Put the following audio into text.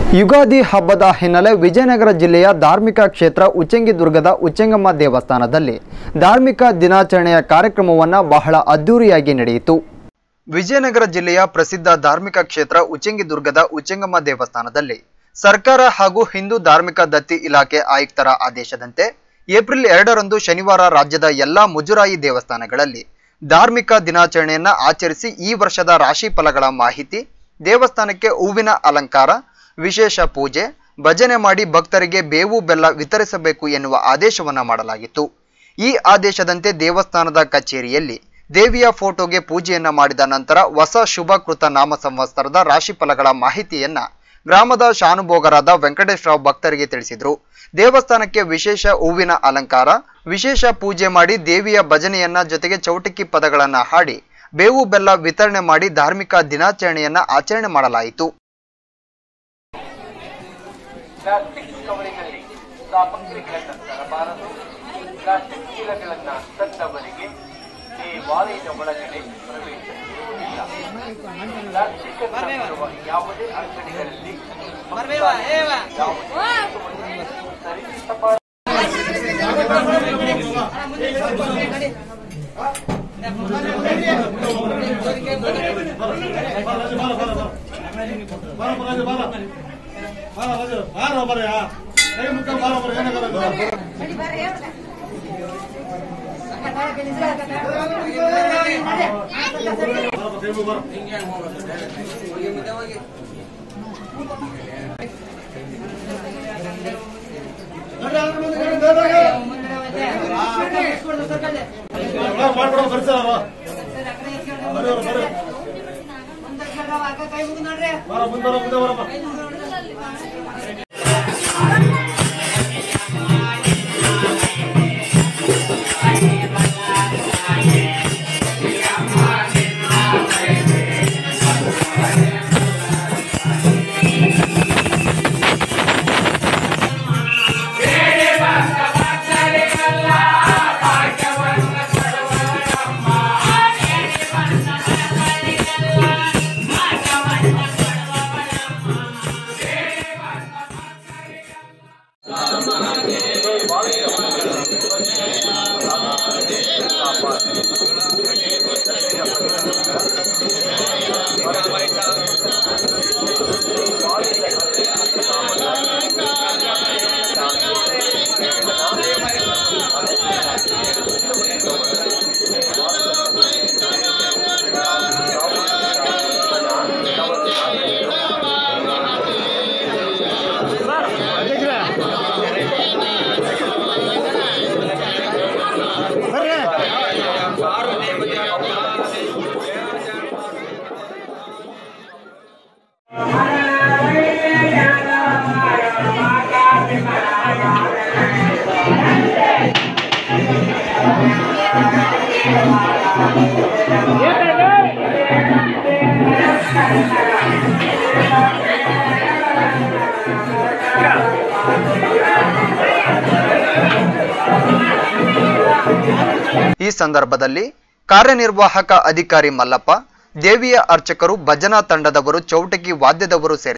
ಯುಗಾದಿ ಹಬ್ಬದ ಹಿನ್ನೆಲೆ ವಿಜಯನಗರ ಜಿಲ್ಲೆಯ ಧಾರ್ಮಿಕ ಕ್ಷೇತ್ರ ಉಚ್ಚಂಗಿದುರ್ಗದ ಉಚ್ಚಂಗಮ್ಮ ದೇವಸ್ಥಾನದಲ್ಲಿ ಧಾರ್ಮಿಕ ದಿನಾಚರಣೆಯ ಕಾರ್ಯಕ್ರಮವನ್ನು ಬಹಳ ಅದ್ದೂರಿಯಾಗಿ ನಡೆಯಿತು ವಿಜಯನಗರ ಜಿಲ್ಲೆಯ ಪ್ರಸಿದ್ಧ ಧಾರ್ಮಿಕ ಕ್ಷೇತ್ರ ಉಚ್ಚಂಗಿದುರ್ಗದ ಉಚ್ಚಂಗಮ್ಮ ದೇವಸ್ಥಾನದಲ್ಲಿ ಸರ್ಕಾರ ಹಾಗೂ ಹಿಂದೂ ಧಾರ್ಮಿಕ ದತ್ತಿ ಇಲಾಖೆ ಆಯುಕ್ತರ ಆದೇಶದಂತೆ ಏಪ್ರಿಲ್ ಎರಡರಂದು ಶನಿವಾರ ರಾಜ್ಯದ ಎಲ್ಲಾ ಮುಜುರಾಯಿ ದೇವಸ್ಥಾನಗಳಲ್ಲಿ ಧಾರ್ಮಿಕ ದಿನಾಚರಣೆಯನ್ನ ಆಚರಿಸಿ ಈ ವರ್ಷದ ರಾಶಿ ಫಲಗಳ ಮಾಹಿತಿ ದೇವಸ್ಥಾನಕ್ಕೆ ಹೂವಿನ ಅಲಂಕಾರ ವಿಶೇಷ ಪೂಜೆ ಭಜನೆ ಮಾಡಿ ಭಕ್ತರಿಗೆ ಬೇವು ಬೆಲ್ಲ ವಿತರಿಸಬೇಕು ಎನ್ನುವ ಆದೇಶವನ್ನ ಮಾಡಲಾಗಿತ್ತು ಈ ಆದೇಶದಂತೆ ದೇವಸ್ಥಾನದ ಕಚೇರಿಯಲ್ಲಿ ದೇವಿಯ ಫೋಟೋಗೆ ಪೂಜೆಯನ್ನ ಮಾಡಿದ ನಂತರ ಹೊಸ ಶುಭಕೃತ ನಾಮ ಸಂವತ್ಸರದ ರಾಶಿ ಫಲಗಳ ಮಾಹಿತಿಯನ್ನ ಗ್ರಾಮದ ಶಾನುಭೋಗರಾದ ವೆಂಕಟೇಶ್ವರ ಭಕ್ತರಿಗೆ ತಿಳಿಸಿದ್ರು ದೇವಸ್ಥಾನಕ್ಕೆ ವಿಶೇಷ ಹೂವಿನ ಅಲಂಕಾರ ವಿಶೇಷ ಪೂಜೆ ಮಾಡಿ ದೇವಿಯ ಭಜನೆಯನ್ನ ಜೊತೆಗೆ ಚೌಟಿಕಿ ಪದಗಳನ್ನ ಹಾಡಿ ಬೇವು ಬೆಲ್ಲ ವಿತರಣೆ ಮಾಡಿ ಧಾರ್ಮಿಕ ದಿನಾಚರಣೆಯನ್ನ ಆಚರಣೆ ಮಾಡಲಾಯಿತು ಪ್ಲಾಸ್ಟಿಕ್ ಕವರಿನಲ್ಲಿ ಸಾಮಗ್ರಿಗಳನ್ನು ತರಬಾರದು ಪ್ಲಾಸ್ಟಿಕ್ ಚೀಲಗಳನ್ನು ತಂದವರಿಗೆ ದೇವಾಲಯದ ಒಳಗಡೆ ಪ್ರವೇಶ ಇರುವುದಿಲ್ಲ ಪ್ಲಾಸ್ಟಿಕ್ ಅನ್ನು ತರುವ ಯಾವುದೇ ಅಂಗಡಿಗಳಲ್ಲಿ ಯಾವುದೇ ವಸ್ತುವನ್ನು ಖರೀದಿಸಬಾರದು ಈ ಸಂದರ್ಭದಲ್ಲಿ ಕಾರ್ಯನಿರ್ವಾಹಕ ಅಧಿಕಾರಿ ಮಲ್ಲಪ್ಪ ದೇವಿಯ ಅರ್ಚಕರು ಭಜನಾ ತಂಡದವರು ಚೌಟಕಿ ವಾದ್ಯದವರು ಸೇರಿ